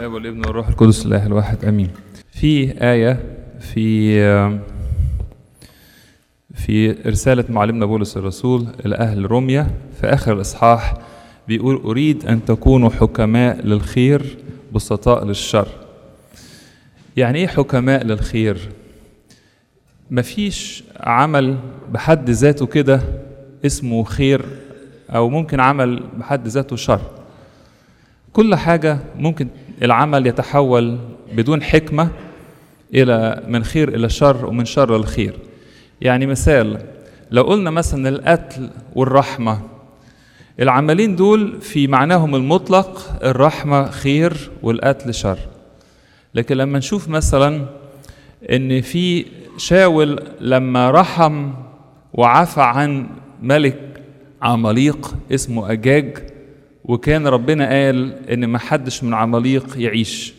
الاب والابن والروح القدس الاله الواحد امين في ايه في في رساله معلمنا بولس الرسول الى اهل روميا في اخر الاصحاح بيقول اريد ان تكونوا حكماء للخير بسطاء للشر يعني ايه حكماء للخير مفيش عمل بحد ذاته كده اسمه خير او ممكن عمل بحد ذاته شر كل حاجة ممكن العمل يتحول بدون حكمة إلى من خير إلى شر ومن شر لخير يعني مثال لو قلنا مثلا القتل والرحمة العملين دول في معناهم المطلق الرحمة خير والقتل شر لكن لما نشوف مثلا ان في شاول لما رحم وعفى عن ملك عماليق اسمه أجاج وكان ربنا قال ان ما حدش من عماليق يعيش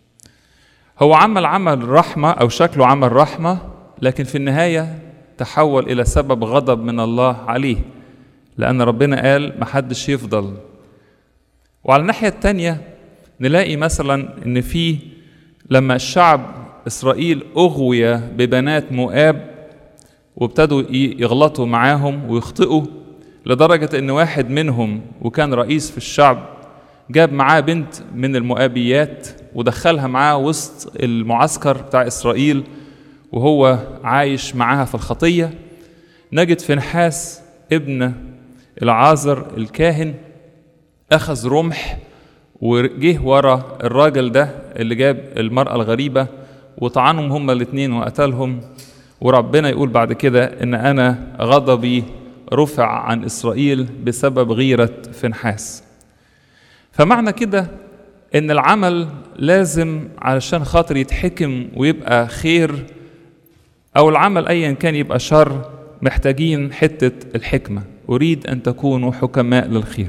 هو عمل عمل رحمة او شكله عمل رحمة لكن في النهاية تحول الى سبب غضب من الله عليه لان ربنا قال ما حدش يفضل وعلى الناحية التانية نلاقي مثلا ان في لما الشعب اسرائيل اغوي ببنات مؤاب وابتدوا يغلطوا معاهم ويخطئوا لدرجة إن واحد منهم وكان رئيس في الشعب جاب معاه بنت من المؤابيات ودخلها معاه وسط المعسكر بتاع إسرائيل وهو عايش معاها في الخطية نجد فنحاس ابن العازر الكاهن أخذ رمح وجه ورا الراجل ده اللي جاب المرأة الغريبة وطعنهم هما الاتنين وقتلهم وربنا يقول بعد كده إن أنا غضبي رفع عن إسرائيل بسبب غيرة فنحاس فمعنى كده إن العمل لازم علشان خاطر يتحكم ويبقى خير أو العمل أيا كان يبقى شر محتاجين حتة الحكمة أريد أن تكونوا حكماء للخير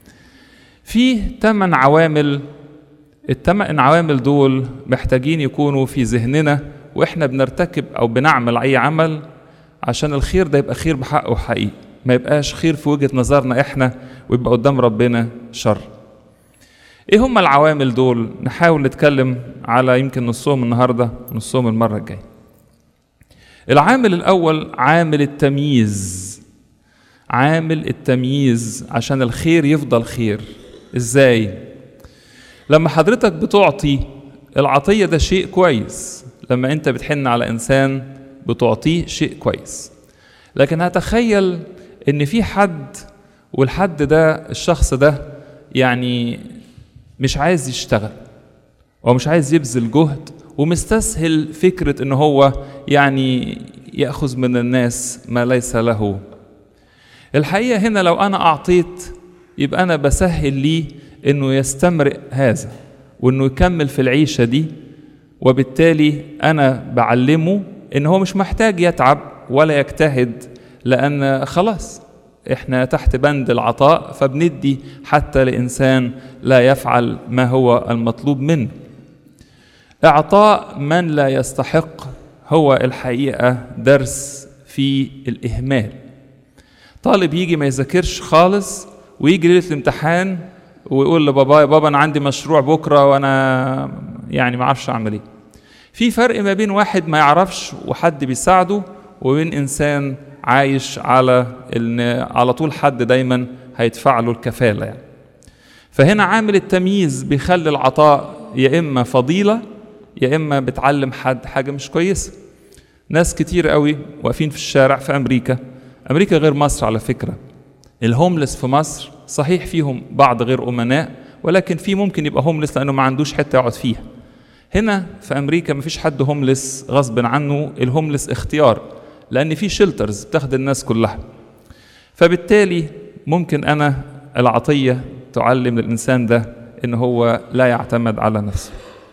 في ثمان عوامل الثمان عوامل دول محتاجين يكونوا في ذهننا واحنا بنرتكب او بنعمل اي عمل عشان الخير ده يبقى خير بحقه حقيقي ما يبقاش خير في وجهة نظرنا احنا ويبقى قدام ربنا شر ايه هم العوامل دول نحاول نتكلم على يمكن نصهم النهارده نصهم المرة الجاية العامل الاول عامل التمييز عامل التمييز عشان الخير يفضل خير ازاي لما حضرتك بتعطي العطية ده شيء كويس لما انت بتحن على انسان بتعطيه شيء كويس لكن هتخيل ان في حد والحد ده الشخص ده يعني مش عايز يشتغل ومش عايز يبذل جهد ومستسهل فكرة ان هو يعني يأخذ من الناس ما ليس له الحقيقة هنا لو انا اعطيت يبقى انا بسهل ليه انه يستمرئ هذا وانه يكمل في العيشة دي وبالتالي انا بعلمه ان هو مش محتاج يتعب ولا يجتهد لان خلاص احنا تحت بند العطاء فبندي حتى لانسان لا يفعل ما هو المطلوب منه اعطاء من لا يستحق هو الحقيقه درس في الاهمال طالب يجي ما يذاكرش خالص ويجي ليله الامتحان ويقول لبابا بابا انا عندي مشروع بكره وانا يعني ما اعرفش اعمل ايه في فرق ما بين واحد ما يعرفش وحد بيساعده وبين انسان عايش على ان على طول حد دايما هيدفع له الكفاله يعني فهنا عامل التمييز بيخلي العطاء يا اما فضيله يا اما بتعلم حد حاجه مش كويسه ناس كتير قوي واقفين في الشارع في امريكا امريكا غير مصر على فكره الهوملس في مصر صحيح فيهم بعض غير امناء ولكن في ممكن يبقى هوملس لانه ما عندوش حته يقعد فيها هنا في امريكا ما فيش حد هوملس غصب عنه الهوملس اختيار لان في شيلترز بتاخد الناس كلها فبالتالي ممكن انا العطيه تعلم للانسان ده ان هو لا يعتمد على نفسه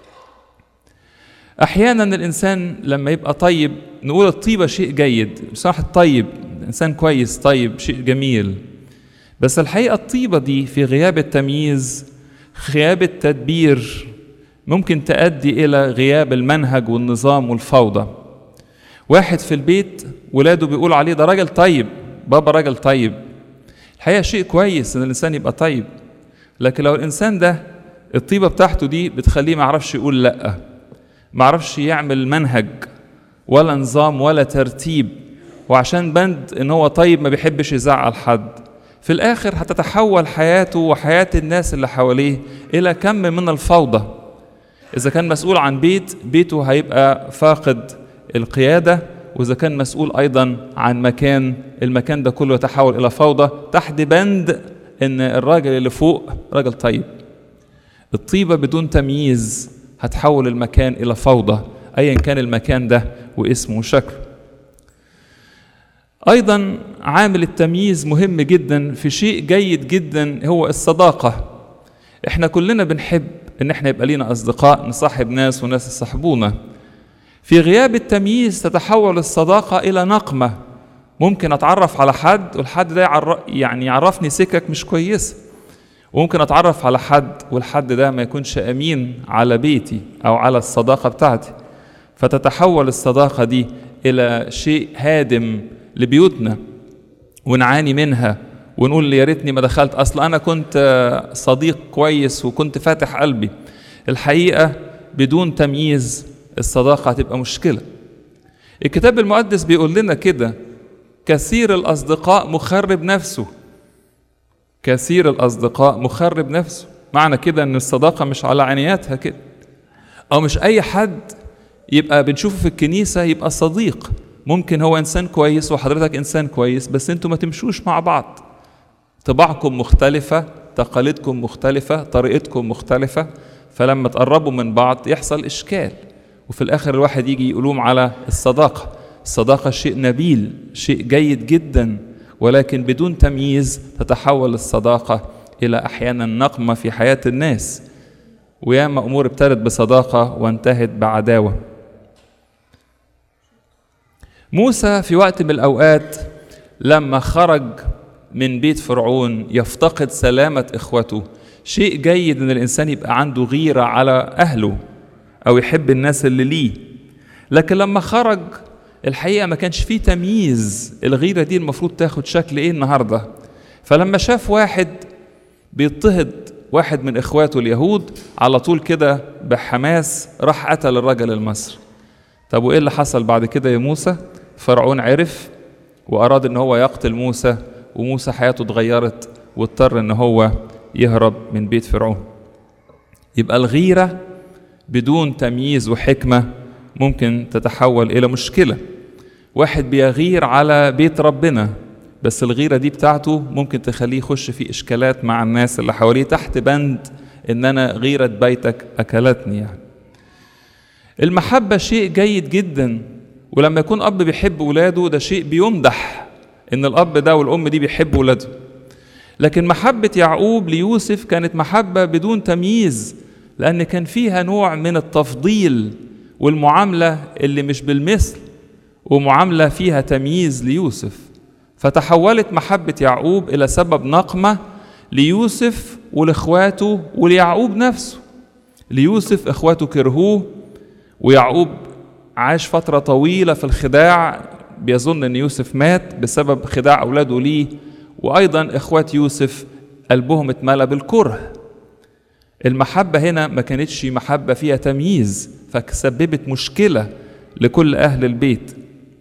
احيانا الانسان لما يبقى طيب نقول الطيبه شيء جيد بصراحه الطيب انسان كويس طيب شيء جميل بس الحقيقه الطيبه دي في غياب التمييز غياب التدبير ممكن تؤدي الى غياب المنهج والنظام والفوضى واحد في البيت ولاده بيقول عليه ده راجل طيب بابا راجل طيب الحقيقه شيء كويس ان الانسان يبقى طيب لكن لو الانسان ده الطيبة بتاعته دي بتخليه ما يعرفش يقول لأ ما يعرفش يعمل منهج ولا نظام ولا ترتيب وعشان بند ان هو طيب ما بيحبش يزعل حد في الاخر هتتحول حياته وحياة الناس اللي حواليه الى كم من الفوضى اذا كان مسؤول عن بيت بيته هيبقى فاقد القيادة واذا كان مسؤول ايضا عن مكان المكان ده كله يتحول الى فوضى تحت بند ان الراجل اللي فوق راجل طيب الطيبة بدون تمييز هتحول المكان الى فوضى ايا كان المكان ده واسمه وشكله ايضا عامل التمييز مهم جدا في شيء جيد جدا هو الصداقه احنا كلنا بنحب ان احنا يبقى لينا اصدقاء نصاحب ناس وناس يصاحبونا في غياب التمييز تتحول الصداقه الى نقمه ممكن اتعرف على حد والحد ده يعر... يعني يعرفني سكك مش كويسه وممكن اتعرف على حد والحد ده ما يكونش امين على بيتي او على الصداقه بتاعتي فتتحول الصداقه دي الى شيء هادم لبيوتنا ونعاني منها ونقول يا ريتني ما دخلت اصل انا كنت صديق كويس وكنت فاتح قلبي الحقيقه بدون تمييز الصداقه هتبقى مشكله الكتاب المقدس بيقول لنا كده كثير الاصدقاء مخرب نفسه كثير الاصدقاء مخرب نفسه معنى كده ان الصداقه مش على عينياتها كده او مش اي حد يبقى بنشوفه في الكنيسه يبقى صديق ممكن هو انسان كويس وحضرتك انسان كويس بس انتوا ما تمشوش مع بعض طباعكم مختلفه تقاليدكم مختلفه طريقتكم مختلفه فلما تقربوا من بعض يحصل اشكال وفي الاخر الواحد يجي يلوم على الصداقه الصداقه شيء نبيل شيء جيد جدا ولكن بدون تمييز تتحول الصداقه الى احيانا نقمه في حياه الناس وياما امور ابتدت بصداقه وانتهت بعداوه موسى في وقت من الأوقات لما خرج من بيت فرعون يفتقد سلامة إخوته شيء جيد إن الإنسان يبقى عنده غيرة على أهله أو يحب الناس اللي ليه لكن لما خرج الحقيقة ما كانش فيه تمييز الغيرة دي المفروض تاخد شكل إيه النهاردة فلما شاف واحد بيضطهد واحد من إخواته اليهود على طول كده بحماس راح قتل الرجل المصري طب وإيه اللي حصل بعد كده يا موسى فرعون عرف وأراد إن هو يقتل موسى وموسى حياته اتغيرت واضطر إن هو يهرب من بيت فرعون يبقى الغيرة بدون تمييز وحكمة ممكن تتحول إلى مشكلة واحد بيغير على بيت ربنا بس الغيرة دي بتاعته ممكن تخليه يخش في إشكالات مع الناس اللي حواليه تحت بند إن أنا غيرة بيتك أكلتني يعني المحبة شيء جيد جدا ولما يكون أب بيحب ولاده ده شيء بيمدح إن الأب ده والأم دي بيحبوا ولاده لكن محبة يعقوب ليوسف كانت محبة بدون تمييز لأن كان فيها نوع من التفضيل والمعاملة اللي مش بالمثل ومعاملة فيها تمييز ليوسف فتحولت محبة يعقوب إلى سبب نقمة ليوسف ولإخواته وليعقوب نفسه ليوسف إخواته كرهوه ويعقوب عاش فترة طويلة في الخداع بيظن أن يوسف مات بسبب خداع أولاده ليه وأيضا إخوات يوسف قلبهم اتملى بالكره المحبة هنا ما كانتش محبة فيها تمييز فسببت مشكلة لكل أهل البيت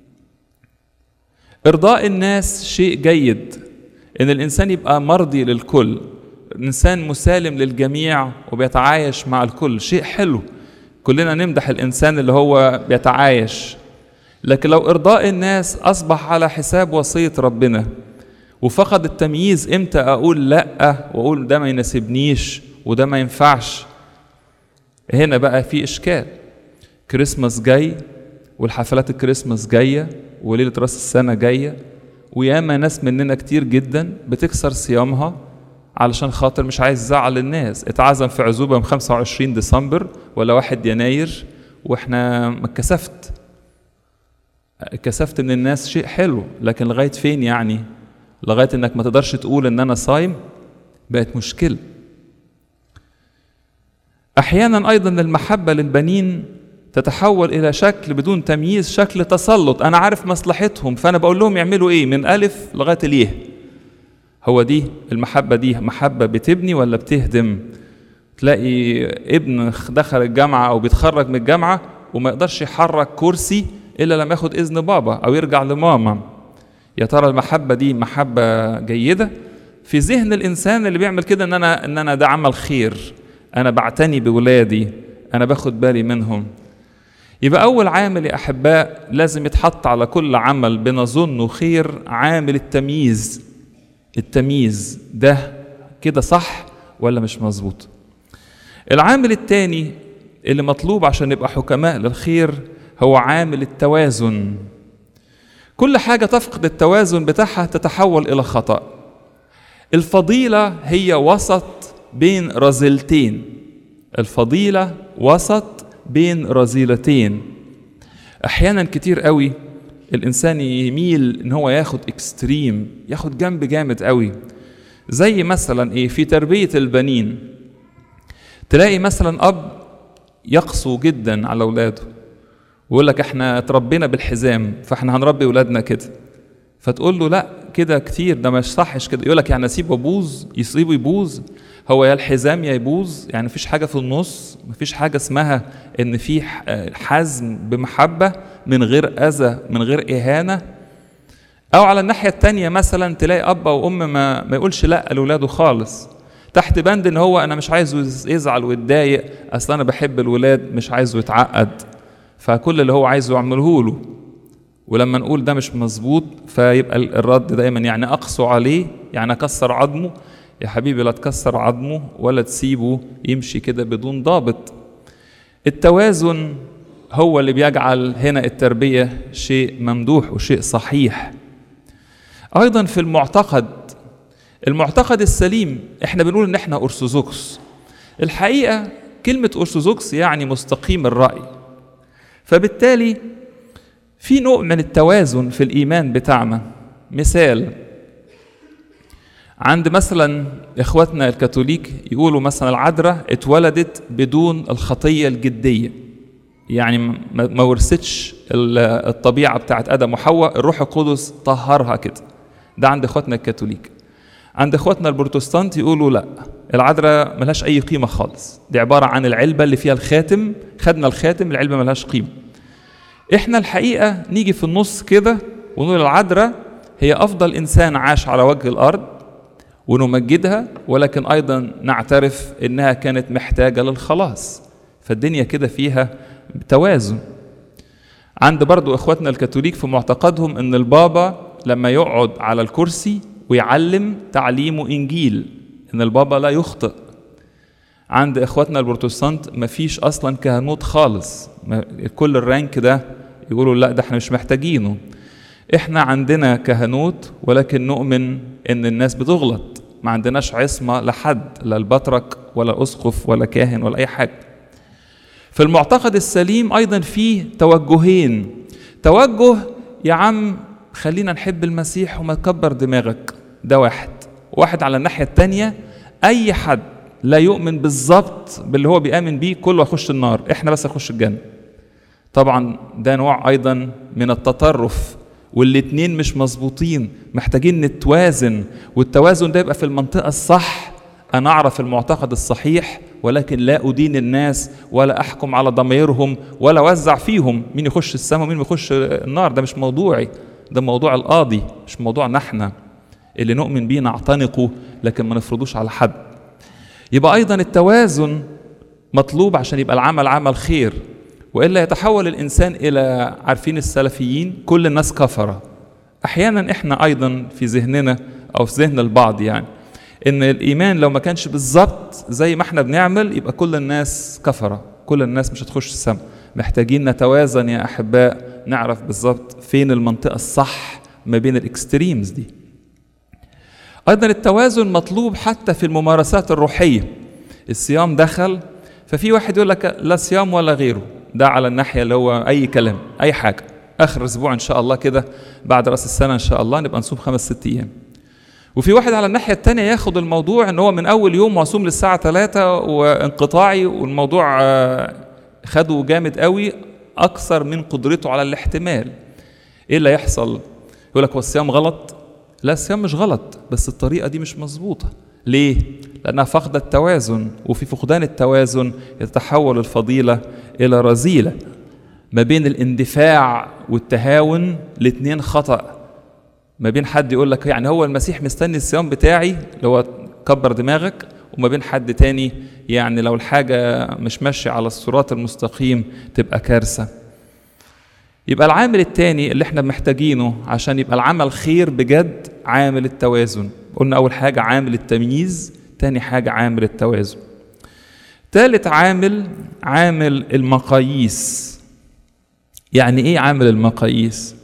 إرضاء الناس شيء جيد إن الإنسان يبقى مرضي للكل إنسان مسالم للجميع وبيتعايش مع الكل شيء حلو كلنا نمدح الإنسان اللي هو بيتعايش لكن لو إرضاء الناس أصبح على حساب وصية ربنا وفقد التمييز إمتى أقول لأ وأقول ده ما يناسبنيش وده ما ينفعش هنا بقى في إشكال كريسماس جاي والحفلات الكريسماس جاية وليلة راس السنة جاية وياما ناس مننا كتير جدا بتكسر صيامها علشان خاطر مش عايز يزعل الناس اتعزم في عزوبة من 25 ديسمبر ولا 1 يناير واحنا ما اتكسفت اتكسفت من الناس شيء حلو لكن لغاية فين يعني لغاية انك ما تقدرش تقول ان انا صايم بقت مشكلة احيانا ايضا المحبة للبنين تتحول الى شكل بدون تمييز شكل تسلط انا عارف مصلحتهم فانا بقول لهم يعملوا ايه من الف لغايه اليه هو دي المحبه دي محبه بتبني ولا بتهدم تلاقي ابن دخل الجامعة أو بيتخرج من الجامعة وما يقدرش يحرك كرسي إلا لما ياخد إذن بابا أو يرجع لماما يا ترى المحبة دي محبة جيدة في ذهن الإنسان اللي بيعمل كده إن أنا إن أنا ده عمل خير أنا بعتني بولادي أنا باخد بالي منهم يبقى أول عامل يا أحباء لازم يتحط على كل عمل بنظنه خير عامل التمييز التمييز ده كده صح ولا مش مظبوط العامل الثاني اللي مطلوب عشان نبقى حكماء للخير هو عامل التوازن كل حاجة تفقد التوازن بتاعها تتحول إلى خطأ الفضيلة هي وسط بين رذيلتين الفضيلة وسط بين رذيلتين أحيانا كتير قوي الإنسان يميل إن هو ياخد إكستريم ياخد جنب جامد قوي زي مثلا إيه في تربية البنين تلاقي مثلا أب يقسو جدا على أولاده ويقول لك احنا اتربينا بالحزام فاحنا هنربي ولادنا كده فتقول له لا كده كتير ده مش صحش كده يقول لك يعني اسيبه يبوظ يسيبه يبوظ هو يا الحزام يا يبوظ يعني مفيش حاجه في النص مفيش حاجه اسمها ان في حزم بمحبه من غير اذى من غير اهانه او على الناحيه التانية مثلا تلاقي اب او ام ما, ما يقولش لا لاولاده خالص تحت بند ان هو انا مش عايزه يزعل ويتضايق اصل انا بحب الولاد مش عايزه يتعقد فكل اللي هو عايزه يعمله له ولما نقول ده مش مظبوط فيبقى الرد دايما يعني اقسو عليه يعني اكسر عظمه يا حبيبي لا تكسر عظمه ولا تسيبه يمشي كده بدون ضابط التوازن هو اللي بيجعل هنا التربيه شيء ممدوح وشيء صحيح ايضا في المعتقد المعتقد السليم احنا بنقول ان احنا ارثوذكس الحقيقه كلمه ارثوذكس يعني مستقيم الراي فبالتالي في نوع من التوازن في الايمان بتاعنا مثال عند مثلا اخواتنا الكاثوليك يقولوا مثلا العذراء اتولدت بدون الخطيه الجديه يعني ما ورثتش الطبيعه بتاعت ادم وحواء الروح القدس طهرها كده ده عند اخواتنا الكاثوليك عند اخواتنا البروتستانت يقولوا لا العذراء ملهاش اي قيمه خالص دي عباره عن العلبه اللي فيها الخاتم خدنا الخاتم العلبه ملهاش قيمه احنا الحقيقه نيجي في النص كده ونقول العذراء هي افضل انسان عاش على وجه الارض ونمجدها ولكن ايضا نعترف انها كانت محتاجه للخلاص فالدنيا كده فيها توازن عند برضو اخواتنا الكاثوليك في معتقدهم ان البابا لما يقعد على الكرسي ويعلم تعليمه انجيل ان البابا لا يخطئ عند اخواتنا البروتستانت مفيش اصلا كهنوت خالص كل الرانك ده يقولوا لا ده احنا مش محتاجينه احنا عندنا كهنوت ولكن نؤمن ان الناس بتغلط ما عندناش عصمة لحد لا البطرك ولا أسقف ولا كاهن ولا أي حاجة في المعتقد السليم أيضا فيه توجهين توجه يا عم خلينا نحب المسيح وما تكبر دماغك ده واحد واحد على الناحية التانية أي حد لا يؤمن بالظبط باللي هو بيآمن بيه كله هيخش النار احنا بس هنخش الجنة طبعا ده نوع أيضا من التطرف والاتنين مش مظبوطين محتاجين نتوازن والتوازن ده يبقى في المنطقة الصح أنا أعرف المعتقد الصحيح ولكن لا أدين الناس ولا أحكم على ضميرهم ولا أوزع فيهم مين يخش السماء ومين يخش النار ده مش موضوعي ده موضوع القاضي مش موضوعنا احنا اللي نؤمن بيه نعتنقه لكن ما نفرضوش على حد يبقى أيضا التوازن مطلوب عشان يبقى العمل عمل خير والا يتحول الانسان الى عارفين السلفيين كل الناس كفره احيانا احنا ايضا في ذهننا او في ذهن البعض يعني ان الايمان لو ما كانش بالظبط زي ما احنا بنعمل يبقى كل الناس كفره كل الناس مش هتخش السماء محتاجين نتوازن يا احباء نعرف بالظبط فين المنطقه الصح ما بين الاكستريمز دي ايضا التوازن مطلوب حتى في الممارسات الروحيه الصيام دخل ففي واحد يقول لك لا صيام ولا غيره ده على الناحية اللي هو أي كلام أي حاجة آخر أسبوع إن شاء الله كده بعد رأس السنة إن شاء الله نبقى نصوم خمس ست أيام وفي واحد على الناحية التانية ياخد الموضوع إن هو من أول يوم معصوم للساعة ثلاثة وانقطاعي والموضوع خده جامد قوي أكثر من قدرته على الاحتمال إيه اللي يحصل؟ يقول لك هو الصيام غلط؟ لا الصيام مش غلط بس الطريقة دي مش مظبوطة ليه؟ لأنها فقد التوازن وفي فقدان التوازن يتحول الفضيلة إلى رذيلة ما بين الاندفاع والتهاون الاتنين خطأ ما بين حد يقول لك يعني هو المسيح مستني الصيام بتاعي اللي هو كبر دماغك وما بين حد تاني يعني لو الحاجة مش ماشية على الصراط المستقيم تبقى كارثة يبقى العامل التاني اللي احنا محتاجينه عشان يبقى العمل خير بجد عامل التوازن قلنا أول حاجة عامل التمييز تاني حاجة عامل التوازن تالت عامل عامل المقاييس يعني ايه عامل المقاييس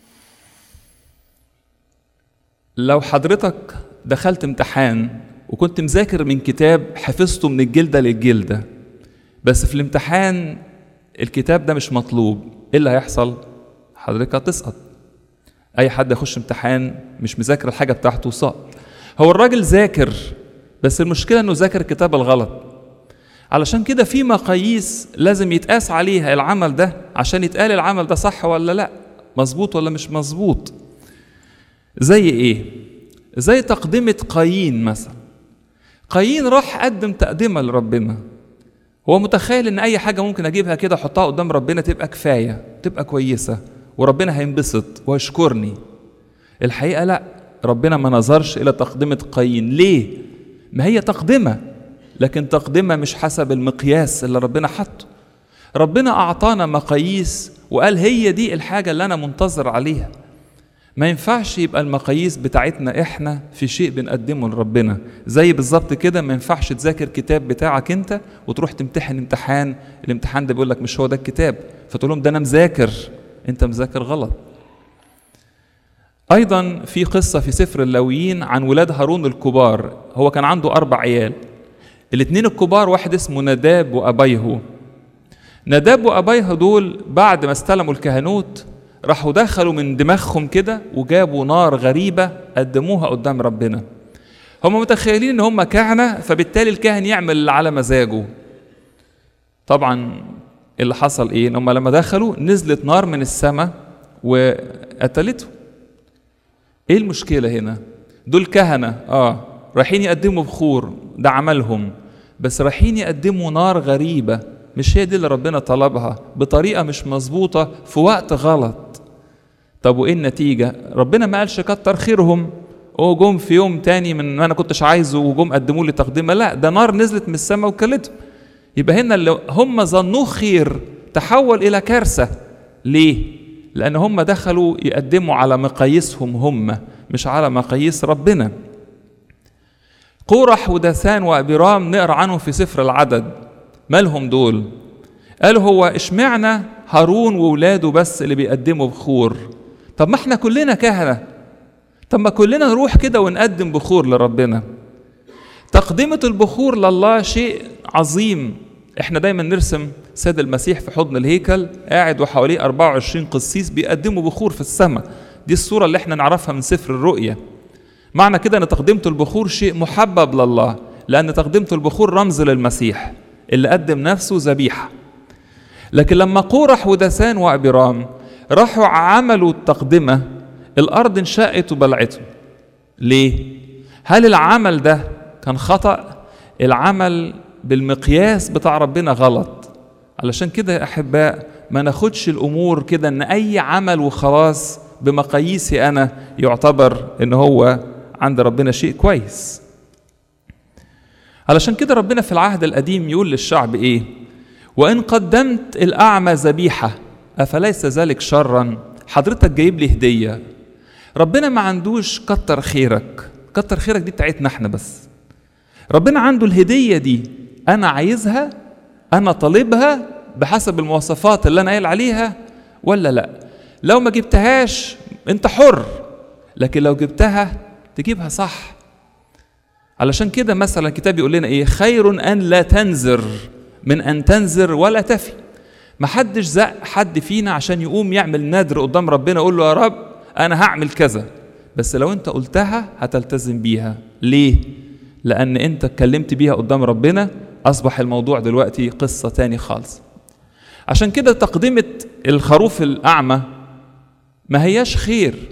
لو حضرتك دخلت امتحان وكنت مذاكر من كتاب حفظته من الجلدة للجلدة بس في الامتحان الكتاب ده مش مطلوب ايه اللي هيحصل حضرتك هتسقط اي حد يخش امتحان مش مذاكر الحاجة بتاعته سقط هو الراجل ذاكر بس المشكلة انه ذاكر الكتاب الغلط علشان كده في مقاييس لازم يتقاس عليها العمل ده عشان يتقال العمل ده صح ولا لا مظبوط ولا مش مظبوط زي ايه زي تقدمة قايين مثلا قايين راح قدم تقدمة لربنا هو متخيل ان اي حاجة ممكن اجيبها كده احطها قدام ربنا تبقى كفاية تبقى كويسة وربنا هينبسط ويشكرني الحقيقة لا ربنا ما نظرش الى تقدمة قايين ليه ما هي تقدمة لكن تقدمة مش حسب المقياس اللي ربنا حطه ربنا أعطانا مقاييس وقال هي دي الحاجة اللي أنا منتظر عليها ما ينفعش يبقى المقاييس بتاعتنا احنا في شيء بنقدمه لربنا زي بالظبط كده ما ينفعش تذاكر كتاب بتاعك انت وتروح تمتحن امتحان الامتحان ده بيقول لك مش هو ده الكتاب فتقول لهم ده انا مذاكر انت مذاكر غلط ايضا في قصه في سفر اللاويين عن ولاد هارون الكبار هو كان عنده اربع عيال الاثنين الكبار واحد اسمه نداب وابيهو نداب وابيهو دول بعد ما استلموا الكهنوت راحوا دخلوا من دماغهم كده وجابوا نار غريبة قدموها قدام ربنا هم متخيلين ان هم كهنة فبالتالي الكاهن يعمل اللي على مزاجه طبعا اللي حصل ايه ان هم لما دخلوا نزلت نار من السماء وقتلته ايه المشكلة هنا دول كهنة اه رايحين يقدموا بخور ده عملهم بس رايحين يقدموا نار غريبة مش هي دي اللي ربنا طلبها بطريقة مش مظبوطة في وقت غلط طب وايه النتيجة ربنا ما قالش كتر خيرهم او جم في يوم تاني من ما انا كنتش عايزه وجم قدموا لي تقدمة لا ده نار نزلت من السماء وكلتهم يبقى هنا اللي هم ظنوه خير تحول الى كارثة ليه لان هم دخلوا يقدموا على مقاييسهم هم مش على مقاييس ربنا قورح وداثان وابيرام نقرا عنهم في سفر العدد مالهم دول قالوا هو اشمعنى هارون وولاده بس اللي بيقدموا بخور طب ما احنا كلنا كهنة طب ما كلنا نروح كده ونقدم بخور لربنا تقدمة البخور لله شيء عظيم احنا دايما نرسم سيد المسيح في حضن الهيكل قاعد وحواليه 24 قسيس بيقدموا بخور في السماء دي الصورة اللي احنا نعرفها من سفر الرؤيا معنى كده ان تقدمة البخور شيء محبب لله لان تقدمة البخور رمز للمسيح اللي قدم نفسه ذبيحة لكن لما قورح ودسان وأبيرام راحوا عملوا التقدمة الأرض انشقت وبلعته ليه؟ هل العمل ده كان خطأ؟ العمل بالمقياس بتاع ربنا غلط علشان كده يا أحباء ما ناخدش الأمور كده إن أي عمل وخلاص بمقاييسي أنا يعتبر إن هو عند ربنا شيء كويس علشان كده ربنا في العهد القديم يقول للشعب ايه وان قدمت الاعمى ذبيحه افليس ذلك شرا حضرتك جايب لي هديه ربنا ما عندوش كتر خيرك كتر خيرك دي بتاعتنا احنا بس ربنا عنده الهديه دي انا عايزها انا طالبها بحسب المواصفات اللي انا قايل عليها ولا لا لو ما جبتهاش انت حر لكن لو جبتها تجيبها صح علشان كده مثلا الكتاب يقول لنا ايه خير ان لا تنذر من ان تنذر ولا تفي محدش زق حد فينا عشان يقوم يعمل نذر قدام ربنا يقول له يا رب انا هعمل كذا بس لو انت قلتها هتلتزم بيها ليه لان انت اتكلمت بيها قدام ربنا اصبح الموضوع دلوقتي قصة تاني خالص عشان كده تقدمة الخروف الاعمى ما هياش خير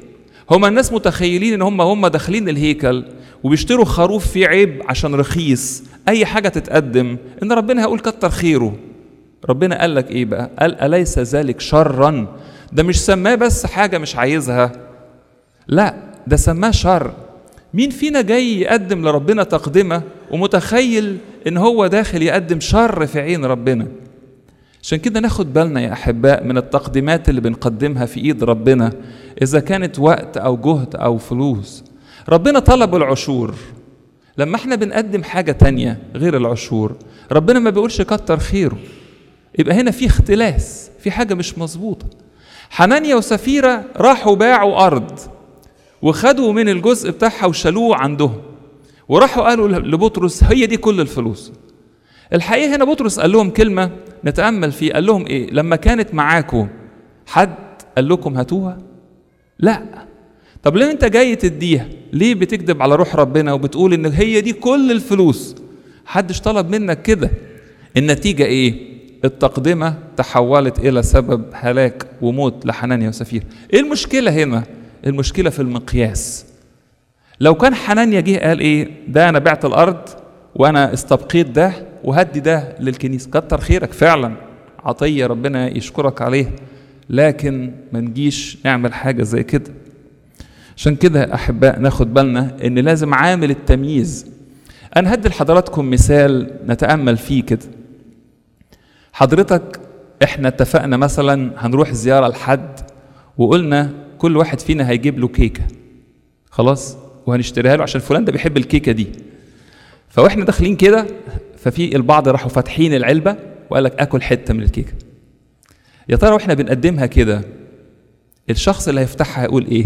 هما الناس متخيلين ان هم هم داخلين الهيكل وبيشتروا خروف فيه عيب عشان رخيص اي حاجه تتقدم ان ربنا هيقول كتر خيره ربنا قال لك ايه بقى قال اليس ذلك شرا ده مش سماه بس حاجه مش عايزها لا ده سماه شر مين فينا جاي يقدم لربنا تقدمه ومتخيل ان هو داخل يقدم شر في عين ربنا عشان كده ناخد بالنا يا احباء من التقديمات اللي بنقدمها في ايد ربنا اذا كانت وقت او جهد او فلوس ربنا طلب العشور لما احنا بنقدم حاجة تانية غير العشور ربنا ما بيقولش كتر خيره يبقى هنا في اختلاس في حاجة مش مظبوطة حنانيا وسفيرة راحوا باعوا أرض وخدوا من الجزء بتاعها وشالوه عندهم وراحوا قالوا لبطرس هي دي كل الفلوس الحقيقة هنا بطرس قال لهم كلمة نتأمل فيه قال لهم إيه لما كانت معاكم حد قال لكم هاتوها لا طب ليه انت جاي تديها ليه بتكذب على روح ربنا وبتقول ان هي دي كل الفلوس حدش طلب منك كده النتيجة ايه التقدمة تحولت إلى سبب هلاك وموت لحنانيا وسفير إيه المشكلة هنا؟ المشكلة في المقياس لو كان حنانيا جه قال إيه ده أنا بعت الأرض وأنا استبقيت ده وهدي ده للكنيسة كتر خيرك فعلا عطية ربنا يشكرك عليه لكن ما نجيش نعمل حاجة زي كده عشان كده أحباء ناخد بالنا إن لازم عامل التمييز أنا هدي لحضراتكم مثال نتأمل فيه كده حضرتك احنا اتفقنا مثلا هنروح زيارة لحد وقلنا كل واحد فينا هيجيب له كيكة خلاص وهنشتريها له عشان فلان ده بيحب الكيكة دي فواحنا داخلين كده ففي البعض راحوا فاتحين العلبة وقال لك اكل حتة من الكيكة يا ترى واحنا بنقدمها كده الشخص اللي هيفتحها هيقول ايه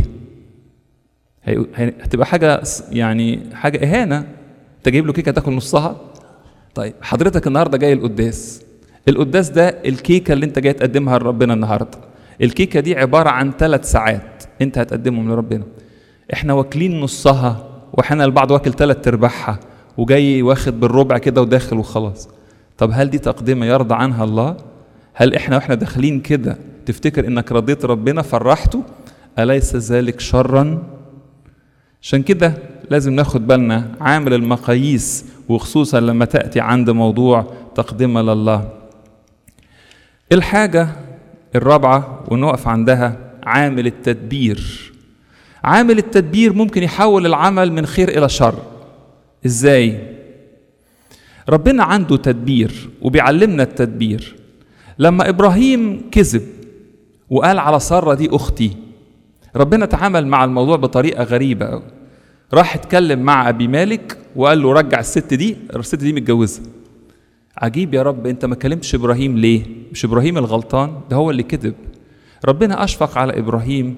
هتبقى حاجة يعني حاجة إهانة أنت جايب له كيكة تاكل نصها طيب حضرتك النهارده جاي القداس القداس ده الكيكه اللي انت جاي تقدمها لربنا النهارده الكيكه دي عباره عن ثلاث ساعات انت هتقدمهم لربنا احنا واكلين نصها واحنا البعض واكل ثلاث ارباعها وجاي واخد بالربع كده وداخل وخلاص طب هل دي تقدمه يرضى عنها الله هل احنا واحنا داخلين كده تفتكر انك رضيت ربنا فرحته اليس ذلك شرا عشان كده لازم ناخد بالنا عامل المقاييس وخصوصا لما تاتي عند موضوع تقدمه لله الحاجة الرابعة ونقف عندها عامل التدبير عامل التدبير ممكن يحول العمل من خير إلى شر إزاي؟ ربنا عنده تدبير وبيعلمنا التدبير لما إبراهيم كذب وقال على سارة دي أختي ربنا تعامل مع الموضوع بطريقة غريبة أوي راح اتكلم مع أبي مالك وقال له رجع الست دي الست دي متجوزة عجيب يا رب انت ما كلمتش ابراهيم ليه مش ابراهيم الغلطان ده هو اللي كذب ربنا اشفق على ابراهيم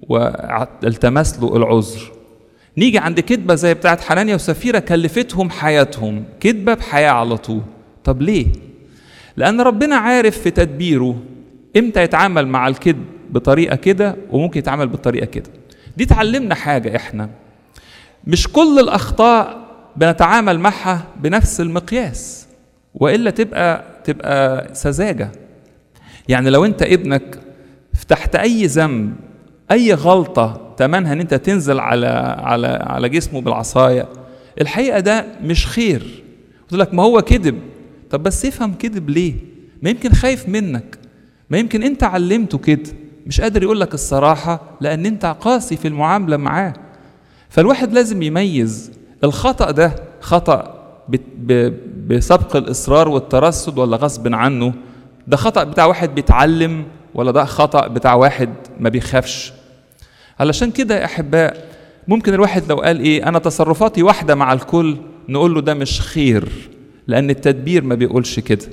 والتمس له العذر نيجي عند كذبه زي بتاعت حنانيا وسفيره كلفتهم حياتهم كذبه بحياه على طول طب ليه لان ربنا عارف في تدبيره امتى يتعامل مع الكذب بطريقه كده وممكن يتعامل بالطريقه كده دي تعلمنا حاجه احنا مش كل الاخطاء بنتعامل معها بنفس المقياس والا تبقى تبقى سذاجه يعني لو انت ابنك تحت اي ذنب اي غلطه تمنها ان انت تنزل على على على جسمه بالعصايه الحقيقه ده مش خير قلت لك ما هو كذب طب بس يفهم كذب ليه ما يمكن خايف منك ما يمكن انت علمته كده مش قادر يقول لك الصراحه لان انت قاسي في المعامله معاه فالواحد لازم يميز الخطا ده خطا بسبق الاصرار والترصد ولا غصب عنه ده خطا بتاع واحد بيتعلم ولا ده خطا بتاع واحد ما بيخافش علشان كده يا احباء ممكن الواحد لو قال ايه انا تصرفاتي واحده مع الكل نقول له ده مش خير لان التدبير ما بيقولش كده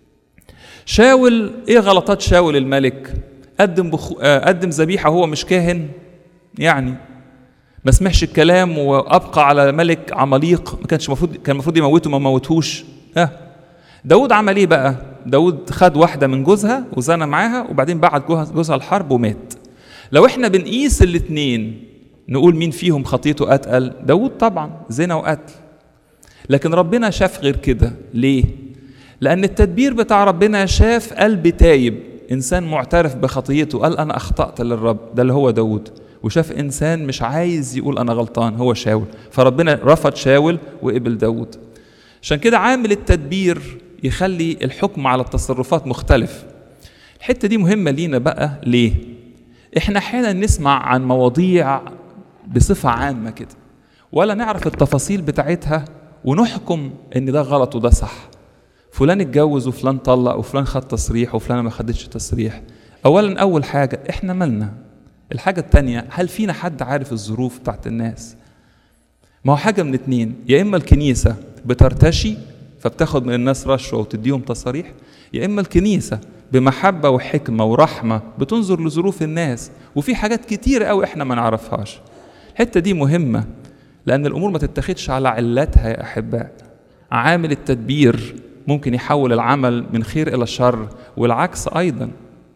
شاول ايه غلطات شاول الملك قدم بخو... قدم ذبيحه هو مش كاهن يعني ما سمعش الكلام وابقى على ملك عماليق ما كانش المفروض كان المفروض يموته ما موتهوش ها داود عمل ايه بقى داود خد واحده من جوزها وزنى معاها وبعدين بعت جوزها الحرب ومات لو احنا بنقيس الاثنين نقول مين فيهم خطيته اتقل داود طبعا زنا وقتل لكن ربنا شاف غير كده ليه لان التدبير بتاع ربنا شاف قلب تايب انسان معترف بخطيته قال انا اخطات للرب ده اللي هو داود وشاف انسان مش عايز يقول انا غلطان هو شاول فربنا رفض شاول وقبل داود عشان كده عامل التدبير يخلي الحكم على التصرفات مختلف الحته دي مهمه لينا بقى ليه احنا احيانا نسمع عن مواضيع بصفه عامه كده ولا نعرف التفاصيل بتاعتها ونحكم ان ده غلط وده صح فلان اتجوز وفلان طلق وفلان خد تصريح وفلان ما خدتش تصريح اولا اول حاجه احنا مالنا الحاجه التانية هل فينا حد عارف الظروف بتاعت الناس ما هو حاجه من اتنين يا اما الكنيسه بترتشي فبتاخد من الناس رشوه وتديهم تصاريح يا اما الكنيسه بمحبه وحكمه ورحمه بتنظر لظروف الناس وفي حاجات كتير قوي احنا ما نعرفهاش الحته دي مهمه لان الامور ما تتاخدش على علتها يا احباء عامل التدبير ممكن يحول العمل من خير الى شر والعكس ايضا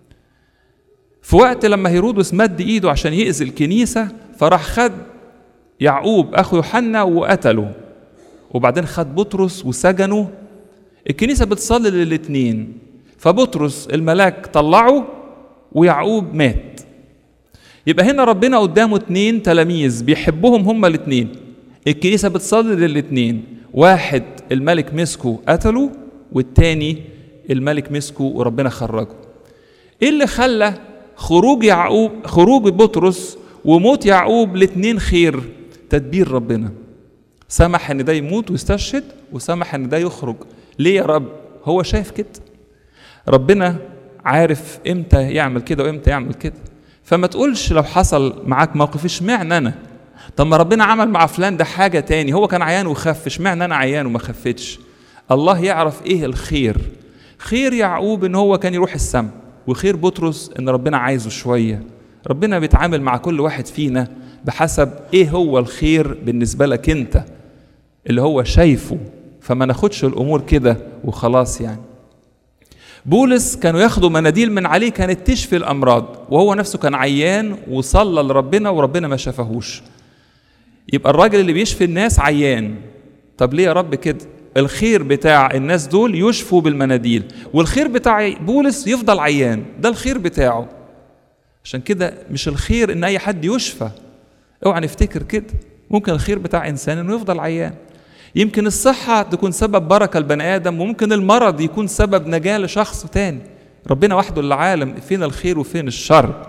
في وقت لما هيرودس مد ايده عشان يأذي الكنيسه فراح خد يعقوب اخو يوحنا وقتله وبعدين خد بطرس وسجنه الكنيسه بتصلي للاتنين فبطرس الملاك طلعه ويعقوب مات يبقى هنا ربنا قدامه اتنين تلاميذ بيحبهم هما الاتنين الكنيسه بتصلي للاتنين واحد الملك مسكه قتله والتاني الملك مسكه وربنا خرجه ايه اللي خلى خروج يعقوب خروج بطرس وموت يعقوب الاتنين خير تدبير ربنا سمح ان ده يموت ويستشهد وسمح ان ده يخرج ليه يا رب هو شايف كده ربنا عارف امتى يعمل كده وامتى يعمل كده فما تقولش لو حصل معاك موقف اشمعنى انا طب ما ربنا عمل مع فلان ده حاجه تاني هو كان عيان وخف اشمعنى انا عيان وما خفتش الله يعرف ايه الخير خير يعقوب ان هو كان يروح السما وخير بطرس ان ربنا عايزه شويه ربنا بيتعامل مع كل واحد فينا بحسب ايه هو الخير بالنسبه لك انت اللي هو شايفه فما ناخدش الامور كده وخلاص يعني بولس كانوا ياخدوا مناديل من عليه كانت تشفي الامراض وهو نفسه كان عيان وصلى لربنا وربنا ما شفاهوش يبقى الراجل اللي بيشفي الناس عيان طب ليه يا رب كده الخير بتاع الناس دول يشفوا بالمناديل والخير بتاع بولس يفضل عيان ده الخير بتاعه عشان كده مش الخير ان اي حد يشفى اوعى نفتكر كده ممكن الخير بتاع انسان انه يفضل عيان يمكن الصحة تكون سبب بركة لبني آدم وممكن المرض يكون سبب نجاة لشخص تاني ربنا وحده اللي عالم فين الخير وفين الشر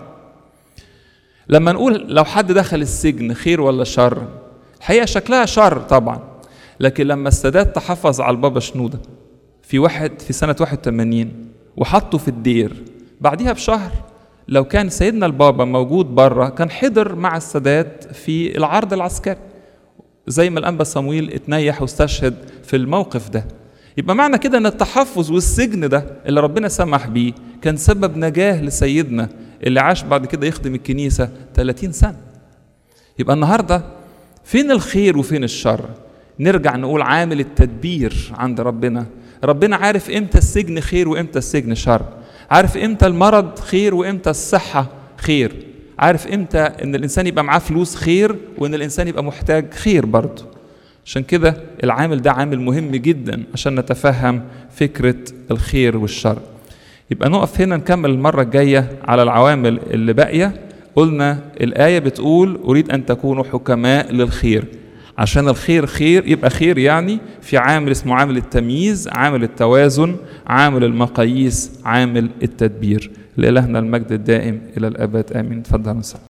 لما نقول لو حد دخل السجن خير ولا شر الحقيقة شكلها شر طبعا لكن لما السادات تحفظ على البابا شنودة في واحد في سنة 81 وحطه في الدير بعديها بشهر لو كان سيدنا البابا موجود بره كان حضر مع السادات في العرض العسكري زي ما الانبا صمويل اتنيح واستشهد في الموقف ده يبقى معنى كده ان التحفظ والسجن ده اللي ربنا سمح بيه كان سبب نجاه لسيدنا اللي عاش بعد كده يخدم الكنيسه 30 سنه يبقى النهارده فين الخير وفين الشر نرجع نقول عامل التدبير عند ربنا ربنا عارف امتى السجن خير وامتى السجن شر عارف امتى المرض خير وامتى الصحه خير عارف امتى ان الانسان يبقى معاه فلوس خير وان الانسان يبقى محتاج خير برضه عشان كده العامل ده عامل مهم جدا عشان نتفهم فكرة الخير والشر يبقى نقف هنا نكمل المرة الجاية على العوامل اللي باقية قلنا الآية بتقول أريد أن تكونوا حكماء للخير عشان الخير خير يبقى خير يعني في عامل اسمه عامل التمييز عامل التوازن عامل المقاييس عامل التدبير لإلهنا المجد الدائم إلى الأبد آمين تفضل